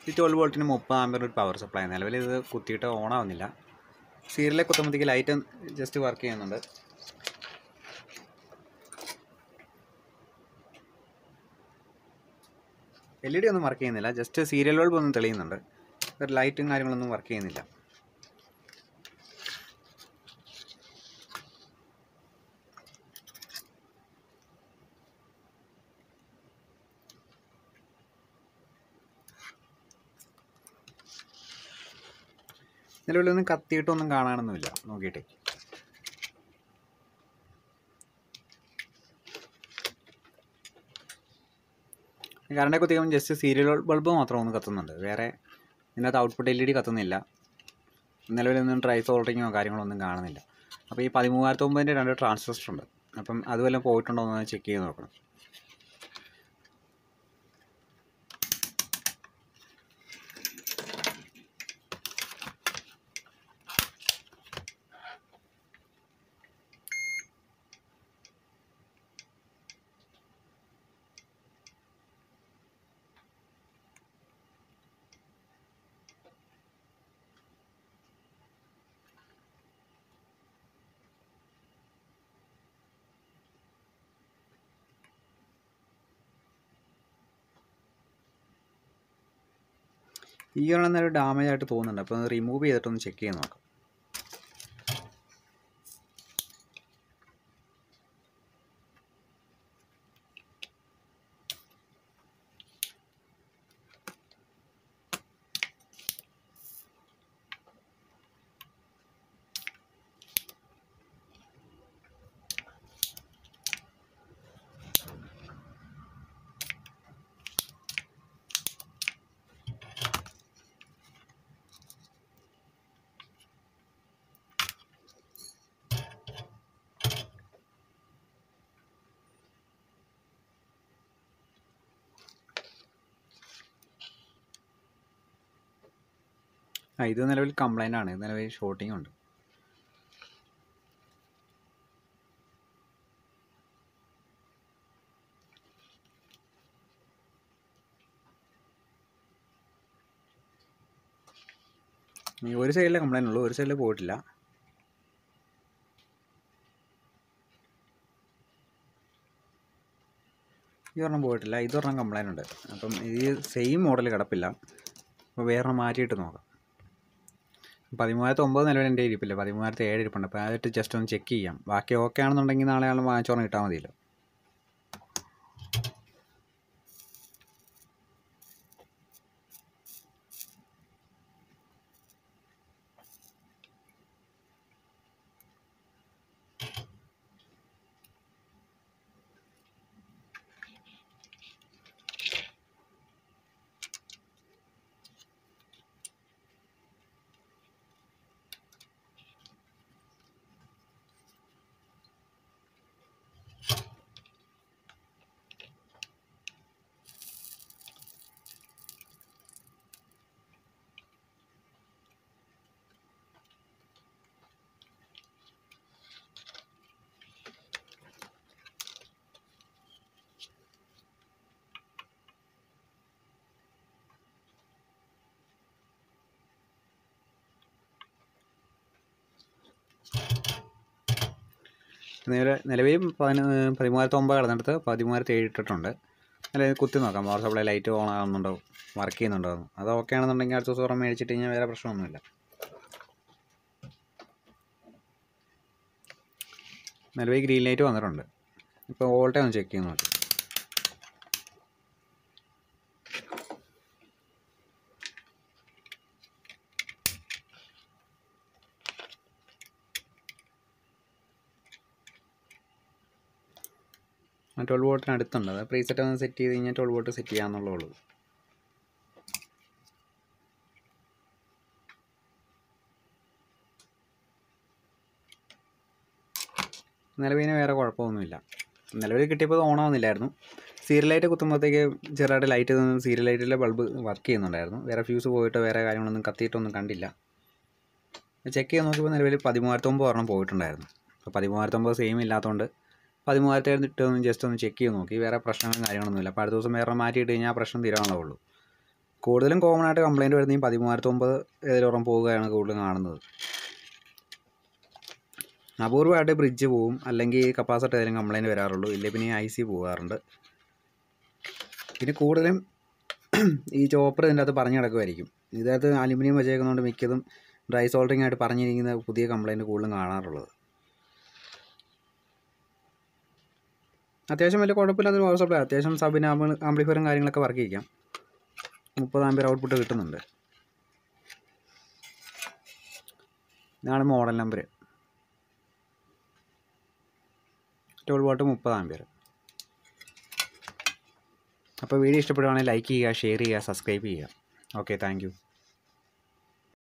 ഈ ട്വൽവ് വോൾട്ടിന് മുപ്പത് ആമ്പർ ഒരു പവർ സപ്ലൈ നിലവിൽ ഇത് കുത്തിയിട്ട് ഓൺ ആവുന്നില്ല സീരിയലിൽ കുത്തുമ്പോഴത്തേക്ക് ലൈറ്റ് ജസ്റ്റ് വർക്ക് ചെയ്യുന്നുണ്ട് എൽ ഇ ഡി ഒന്നും വർക്ക് ചെയ്യുന്നില്ല ജസ്റ്റ് സീരിയൽ ബൾബ് ഒന്നും തെളിയുന്നുണ്ട് ഒരു ലൈറ്റും കാര്യങ്ങളൊന്നും വർക്ക് ചെയ്യുന്നില്ല നിലവിലൊന്നും കത്തിയിട്ടൊന്നും കാണാനൊന്നുമില്ല നോക്കിയിട്ടേ കറണ്ട് കുത്തിക്കുമ്പോൾ ജസ്റ്റ് സീരിയൽ ബൾബ് മാത്രം ഒന്ന് കത്തുന്നുണ്ട് വേറെ ഇതിനകത്ത് ഔട്ട്പുട്ട് എൽ ഇ ഡി കത്തുന്നില്ല നിലവിലൊന്നും ട്രൈ സോൾഡറിങ്ങോ കാര്യങ്ങളോ ഒന്നും കാണുന്നില്ല അപ്പോൾ ഈ പതിമൂവായിരത്തി ഒമ്പതിൻ്റെ രണ്ട് ട്രാൻസിസ്റ്റർ ഉണ്ട് അപ്പം അതുവല്ലം പോയിട്ടുണ്ടോ എന്ന് ചെക്ക് ചെയ്ത് നോക്കണം ഈ ഒരെണ്ണം നേരം ഡാമേജ് ആയിട്ട് തോന്നുന്നുണ്ട് അപ്പോൾ ഒന്ന് റിമൂവ് ചെയ്തിട്ടൊന്ന് ചെക്ക് ചെയ്ത് നോക്കാം ആ ഇത് നിലവിൽ കംപ്ലൈൻ്റ് ആണ് ഇത് നിലവിൽ ഷോർട്ടിംഗ് ഉണ്ട് ഈ ഒരു സൈഡിലെ കംപ്ലൈൻ്റ് ഉള്ളൂ ഒരു സൈഡിൽ പോയിട്ടില്ല ഈ ഒരെണ്ണം പോയിട്ടില്ല ഇതൊരെണ്ണം കംപ്ലൈൻ്റ് ഉണ്ട് അപ്പം ഈ സെയിം മോഡൽ കിടപ്പില്ല അപ്പോൾ വേറെ മാറ്റിയിട്ട് നോക്കാം പതിമൂവായിരത്തി ഒമ്പത് നിലവിൽ എൻ്റെ ഇരിപ്പില്ല പതിമൂവായിരത്തി ഏഴ് ഇരിപ്പുണ്ട് അപ്പോൾ അതായിട്ട് ജസ്റ്റ് ഒന്ന് ചെക്ക് ചെയ്യാം ബാക്കി ഓക്കെ ആണെന്നുണ്ടെങ്കിൽ നാളെ ആൾ വാങ്ങിച്ചോണം കിട്ടാൽ മതിയല്ലോ നിലവിൽ നിലവിൽ പതിന പതിമൂവായിരത്തി ഒമ്പത് കിടന്നിടത്ത് പതിമൂവായിരത്തി ഏഴ് ഇട്ടിട്ടുണ്ട് അല്ലെങ്കിൽ കുത്തി നോക്കാം പവർ സപ്ലൈ ലൈറ്റ് ഓൺ ആകുന്നുണ്ടോ വർക്ക് ചെയ്യുന്നുണ്ടോ എന്ന് അത് ഓക്കെ ആണെന്നുണ്ടെങ്കിൽ അടുത്ത ദിവസം ഒരെണ്ണം മേടിച്ചിട്ട് കഴിഞ്ഞാൽ വേറെ പ്രശ്നമൊന്നുമില്ല നിലവിൽ ഗ്രീൻ ലൈറ്റ് വന്നിട്ടുണ്ട് ഇപ്പോൾ വോൾട്ടേ ഒന്ന് ചെക്ക് ചെയ്ത് നോക്കി ട്വൽവ് വോൾട്ടിന് അടുത്തുണ്ട് അത് പ്രീസെറ്റ് ഒന്ന് സെറ്റ് ചെയ്ത് കഴിഞ്ഞാൽ ട്വൽവ് വോൾട്ട് സെറ്റ് ചെയ്യാമെന്നുള്ളേ ഉള്ളൂ നിലവിന് വേറെ കുഴപ്പമൊന്നുമില്ല നിലവിൽ കിട്ടിയപ്പോൾ ഓൺ ആവുന്നില്ലായിരുന്നു സീരിയൽ ലൈറ്റ് കുത്തുമ്പോഴത്തേക്ക് ചെറുതായിട്ട് ലൈറ്റ് സീരിയൽ ലൈറ്റിലെ ബൾബ് വർക്ക് ചെയ്യുന്നുണ്ടായിരുന്നു വേറെ ഫ്യൂസ് പോയിട്ട് വേറെ കാര്യങ്ങളൊന്നും കത്തിയിട്ടൊന്നും കണ്ടില്ല ചെക്ക് ചെയ്ത് നോക്കിയപ്പോൾ നിലവിൽ പതിമൂവായിരത്തൊമ്പത് ഒരെണ്ണം പോയിട്ടുണ്ടായിരുന്നു അപ്പോൾ പതിമൂവായിരത്തൊമ്പത് സെയിം ഇല്ലാത്തതുകൊണ്ട് പതിമൂവായിരത്തി ഇട്ട് ഒന്ന് ജസ്റ്റ് ഒന്ന് ചെക്ക് ചെയ്ത് നോക്കി വേറെ പ്രശ്നങ്ങളും കാര്യങ്ങളൊന്നുമില്ല അപ്പോൾ അടുത്ത ദിവസം വേറെ മാറ്റിയിട്ട് കഴിഞ്ഞാൽ ആ പ്രശ്നം തീരാനുള്ളേ ഉള്ളൂ കൂടുതലും കോമൺ ആയിട്ട് കംപ്ലയിൻറ്റ് വരുന്നത് ഈ പതിമൂവായിരത്തൊമ്പത് ഏതിലോറം പോവുകയാണ് കൂടുതലും കാണുന്നത് അപൂർവമായിട്ട് ബ്രിഡ്ജ് പോവും അല്ലെങ്കിൽ കപ്പാസിറ്റി ഏതെങ്കിലും കംപ്ലയിൻറ്റ് വരാറുള്ളൂ ഇല്ലെങ്കിൽ പിന്നെ ഐ സി പോകാറുണ്ട് പിന്നെ കൂടുതലും ഈ ചോപ്പർ ഇതിൻ്റെ അകത്ത് പറഞ്ഞു കിടക്കുമായിരിക്കും ഇതിനകത്ത് അലുമിനിയം വെച്ചേക്കുന്നതുകൊണ്ട് മിക്കതും ഡ്രൈ സോൾഡറിങ് ആയിട്ട് പറഞ്ഞിരിക്കുന്ന പുതിയ കംപ്ലയിൻറ്റ് കൂടുതലും കാണാറുള്ളത് അത്യാവശ്യം വലിയ കുഴപ്പമില്ലാത്തൊരു പവർ സപ്ലൈ അത്യാവശ്യം സബിന് ആംപ്ലിഫയറും കാര്യങ്ങളൊക്കെ വർക്ക് ചെയ്യിക്കാം മുപ്പത് ആമ്പിയർ ഔട്ട്പുട്ട് കിട്ടുന്നുണ്ട് ഇതാണ് മോഡൽ നമ്പർ ട്വൽവ് വാട്ട് മുപ്പത് ആമ്പിയർ അപ്പോൾ വീഡിയോ ഇഷ്ടപ്പെടുവാണെങ്കിൽ ലൈക്ക് ചെയ്യുക ഷെയർ ചെയ്യുക സബ്സ്ക്രൈബ് ചെയ്യുക ഓക്കെ താങ്ക്